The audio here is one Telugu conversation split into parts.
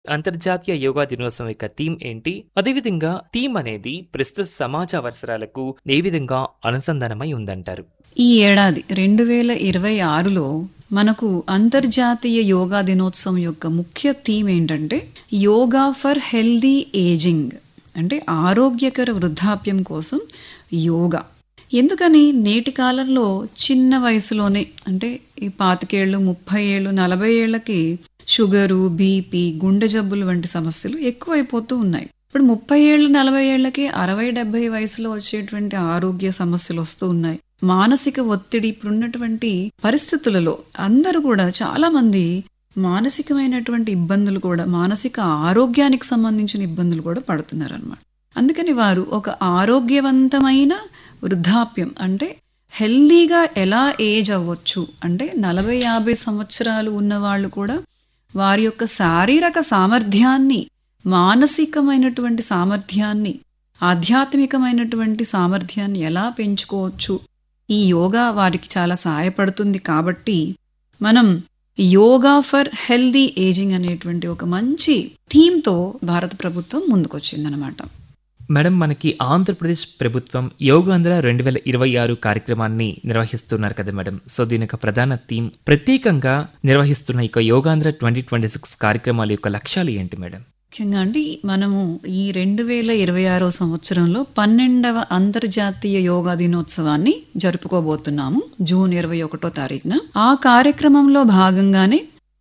అంతర్జాతీయ యోగా దినోత్సవం యొక్క థీమ్ ఏంటి అదేవిధంగా థీమ్ అనేది ప్రస్తుత సమాజ అవసరాలకు ఏ విధంగా అనుసంధానమై ఉందంటారు ఈ ఏడాది రెండు వేల ఇరవై ఆరులో మనకు అంతర్జాతీయ యోగా దినోత్సవం యొక్క ముఖ్య థీమ్ ఏంటంటే యోగా ఫర్ హెల్దీ ఏజింగ్ అంటే ఆరోగ్యకర వృద్ధాప్యం కోసం యోగా ఎందుకని నేటి కాలంలో చిన్న వయసులోనే అంటే ఈ పాతికేళ్ళు ముప్పై ఏళ్ళు నలభై ఏళ్లకి షుగరు బీపీ గుండె జబ్బులు వంటి సమస్యలు ఎక్కువైపోతూ ఉన్నాయి ఇప్పుడు ముప్పై ఏళ్ళు నలభై ఏళ్లకి అరవై డెబ్బై వయసులో వచ్చేటువంటి ఆరోగ్య సమస్యలు వస్తూ ఉన్నాయి మానసిక ఒత్తిడి ఇప్పుడున్నటువంటి పరిస్థితులలో అందరూ కూడా చాలా మంది మానసికమైనటువంటి ఇబ్బందులు కూడా మానసిక ఆరోగ్యానికి సంబంధించిన ఇబ్బందులు కూడా పడుతున్నారు అనమాట అందుకని వారు ఒక ఆరోగ్యవంతమైన వృద్ధాప్యం అంటే హెల్దీగా ఎలా ఏజ్ అవ్వచ్చు అంటే నలభై యాభై సంవత్సరాలు ఉన్న వాళ్ళు కూడా వారి యొక్క శారీరక సామర్థ్యాన్ని మానసికమైనటువంటి సామర్థ్యాన్ని ఆధ్యాత్మికమైనటువంటి సామర్థ్యాన్ని ఎలా పెంచుకోవచ్చు ఈ యోగా వారికి చాలా సహాయపడుతుంది కాబట్టి మనం యోగా ఫర్ హెల్దీ ఏజింగ్ అనేటువంటి ఒక మంచి థీమ్తో భారత ప్రభుత్వం ముందుకొచ్చిందనమాట మేడం మనకి ఆంధ్రప్రదేశ్ ప్రభుత్వం యోగాంధ్ర రెండు వేల ఇరవై ఆరు కార్యక్రమాన్ని నిర్వహిస్తున్నారు కదా మేడం సో దీని యొక్క ప్రధాన థీమ్ ప్రత్యేకంగా నిర్వహిస్తున్న ఈ యోగాంధ్ర ట్వంటీ ట్వంటీ సిక్స్ కార్యక్రమాల యొక్క లక్ష్యాలు ఏంటి మేడం ముఖ్యంగా అండి మనము ఈ రెండు వేల ఇరవై ఆరో సంవత్సరంలో పన్నెండవ అంతర్జాతీయ యోగా దినోత్సవాన్ని జరుపుకోబోతున్నాము జూన్ ఇరవై ఒకటో తారీఖున ఆ కార్యక్రమంలో భాగంగానే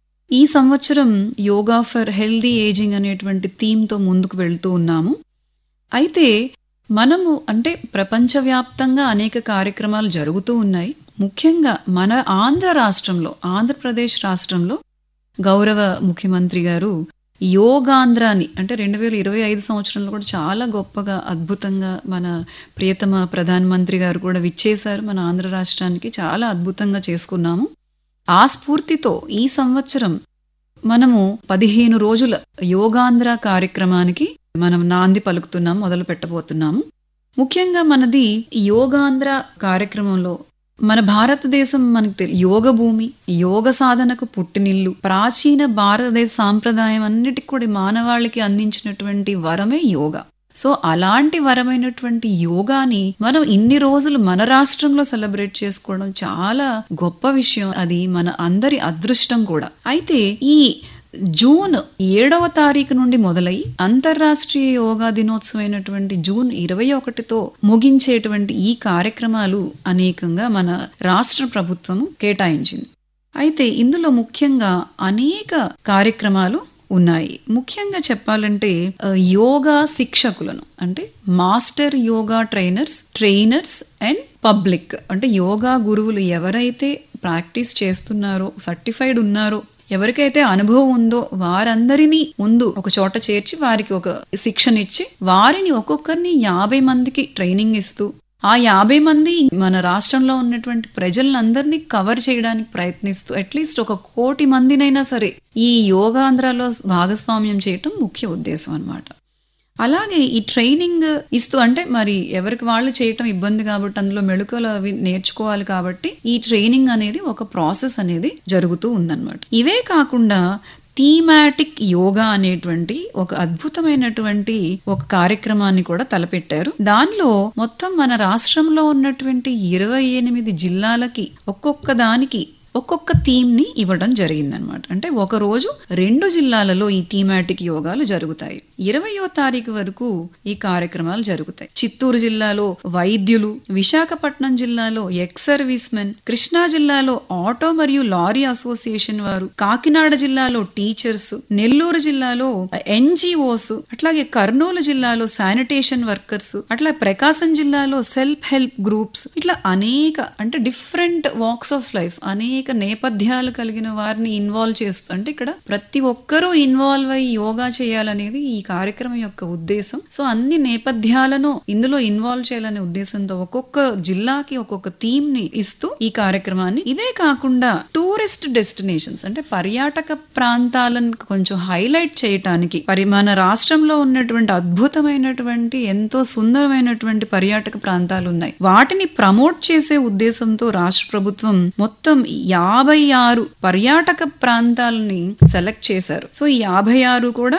ఈ సంవత్సరం యోగా ఫర్ హెల్దీ ఏజింగ్ అనేటువంటి థీమ్తో ముందుకు వెళ్తూ ఉన్నాము అయితే మనము అంటే ప్రపంచవ్యాప్తంగా అనేక కార్యక్రమాలు జరుగుతూ ఉన్నాయి ముఖ్యంగా మన ఆంధ్ర రాష్ట్రంలో ఆంధ్రప్రదేశ్ రాష్ట్రంలో గౌరవ ముఖ్యమంత్రి గారు యోగాంధ్రాని అంటే రెండు వేల ఇరవై ఐదు సంవత్సరంలో కూడా చాలా గొప్పగా అద్భుతంగా మన ప్రియతమ ప్రధానమంత్రి గారు కూడా విచ్చేశారు మన ఆంధ్ర రాష్ట్రానికి చాలా అద్భుతంగా చేసుకున్నాము ఆ స్ఫూర్తితో ఈ సంవత్సరం మనము పదిహేను రోజుల యోగాంధ్ర కార్యక్రమానికి మనం నాంది పలుకుతున్నాం మొదలు పెట్టబోతున్నాము ముఖ్యంగా మనది యోగాంధ్ర కార్యక్రమంలో మన భారతదేశం మనకు తెలి యోగ భూమి యోగ సాధనకు పుట్టినిల్లు ప్రాచీన భారతదేశ సాంప్రదాయం అన్నిటికి కూడా మానవాళికి అందించినటువంటి వరమే యోగా సో అలాంటి వరమైనటువంటి యోగాని మనం ఇన్ని రోజులు మన రాష్ట్రంలో సెలబ్రేట్ చేసుకోవడం చాలా గొప్ప విషయం అది మన అందరి అదృష్టం కూడా అయితే ఈ జూన్ ఏడవ తారీఖు నుండి మొదలై అంతర్రాష్ట్రీయ యోగా దినోత్సవం అయినటువంటి జూన్ ఇరవై ఒకటితో ముగించేటువంటి ఈ కార్యక్రమాలు అనేకంగా మన రాష్ట్ర ప్రభుత్వము కేటాయించింది అయితే ఇందులో ముఖ్యంగా అనేక కార్యక్రమాలు ఉన్నాయి ముఖ్యంగా చెప్పాలంటే యోగా శిక్షకులను అంటే master yoga trainers trainers and public అంటే యోగా గురువులు ఎవరైతే ప్రాక్టీస్ చేస్తున్నారో సర్టిఫైడ్ ఉన్నారో ఎవరికైతే అనుభవం ఉందో వారందరినీ ముందు ఒక చోట చేర్చి వారికి ఒక శిక్షణ ఇచ్చి వారిని ఒక్కొక్కరిని యాభై మందికి ట్రైనింగ్ ఇస్తూ ఆ యాభై మంది మన రాష్ట్రంలో ఉన్నటువంటి ప్రజలందరినీ కవర్ చేయడానికి ప్రయత్నిస్తూ అట్లీస్ట్ ఒక కోటి మందినైనా సరే ఈ యోగాంధ్రలో భాగస్వామ్యం చేయటం ముఖ్య ఉద్దేశం అనమాట అలాగే ఈ ట్రైనింగ్ ఇస్తూ అంటే మరి ఎవరికి వాళ్ళు చేయటం ఇబ్బంది కాబట్టి అందులో మెళుకలు అవి నేర్చుకోవాలి కాబట్టి ఈ ట్రైనింగ్ అనేది ఒక ప్రాసెస్ అనేది జరుగుతూ ఉందన్నమాట ఇవే కాకుండా థీమాటిక్ యోగా అనేటువంటి ఒక అద్భుతమైనటువంటి ఒక కార్యక్రమాన్ని కూడా తలపెట్టారు దానిలో మొత్తం మన రాష్ట్రంలో ఉన్నటువంటి ఇరవై ఎనిమిది జిల్లాలకి ఒక్కొక్క దానికి ఒక్కొక్క థీమ్ ని ఇవ్వడం జరిగిందనమాట అంటే ఒక రోజు రెండు జిల్లాలలో ఈ థీమాటిక్ యోగాలు జరుగుతాయి ఇరవయో తారీఖు వరకు ఈ కార్యక్రమాలు జరుగుతాయి చిత్తూరు జిల్లాలో వైద్యులు విశాఖపట్నం జిల్లాలో ఎక్స్ సర్వీస్ మెన్ కృష్ణా జిల్లాలో ఆటో మరియు లారీ అసోసియేషన్ వారు కాకినాడ జిల్లాలో టీచర్స్ నెల్లూరు జిల్లాలో ఎన్జిఓస్ అట్లాగే కర్నూలు జిల్లాలో శానిటేషన్ వర్కర్స్ అట్లా ప్రకాశం జిల్లాలో సెల్ఫ్ హెల్ప్ గ్రూప్స్ ఇట్లా అనేక అంటే డిఫరెంట్ వాక్స్ ఆఫ్ లైఫ్ అనేక నేపథ్యాలు కలిగిన వారిని ఇన్వాల్వ్ చేస్తూ అంటే ఇక్కడ ప్రతి ఒక్కరూ ఇన్వాల్వ్ అయ్యి యోగా చేయాలనేది ఈ కార్యక్రమం యొక్క ఉద్దేశం సో అన్ని నేపథ్యాలను ఇందులో ఇన్వాల్వ్ చేయాలనే ఉద్దేశంతో ఒక్కొక్క జిల్లాకి ఒక్కొక్క థీమ్ ని ఇస్తూ ఈ కార్యక్రమాన్ని ఇదే కాకుండా టూరిస్ట్ డెస్టినేషన్స్ అంటే పర్యాటక ప్రాంతాలను కొంచెం హైలైట్ చేయటానికి పరి మన రాష్ట్రంలో ఉన్నటువంటి అద్భుతమైనటువంటి ఎంతో సుందరమైనటువంటి పర్యాటక ప్రాంతాలు ఉన్నాయి వాటిని ప్రమోట్ చేసే ఉద్దేశంతో రాష్ట్ర ప్రభుత్వం మొత్తం యాభై ఆరు పర్యాటక ప్రాంతాలని సెలెక్ట్ చేశారు సో ఈ యాభై ఆరు కూడా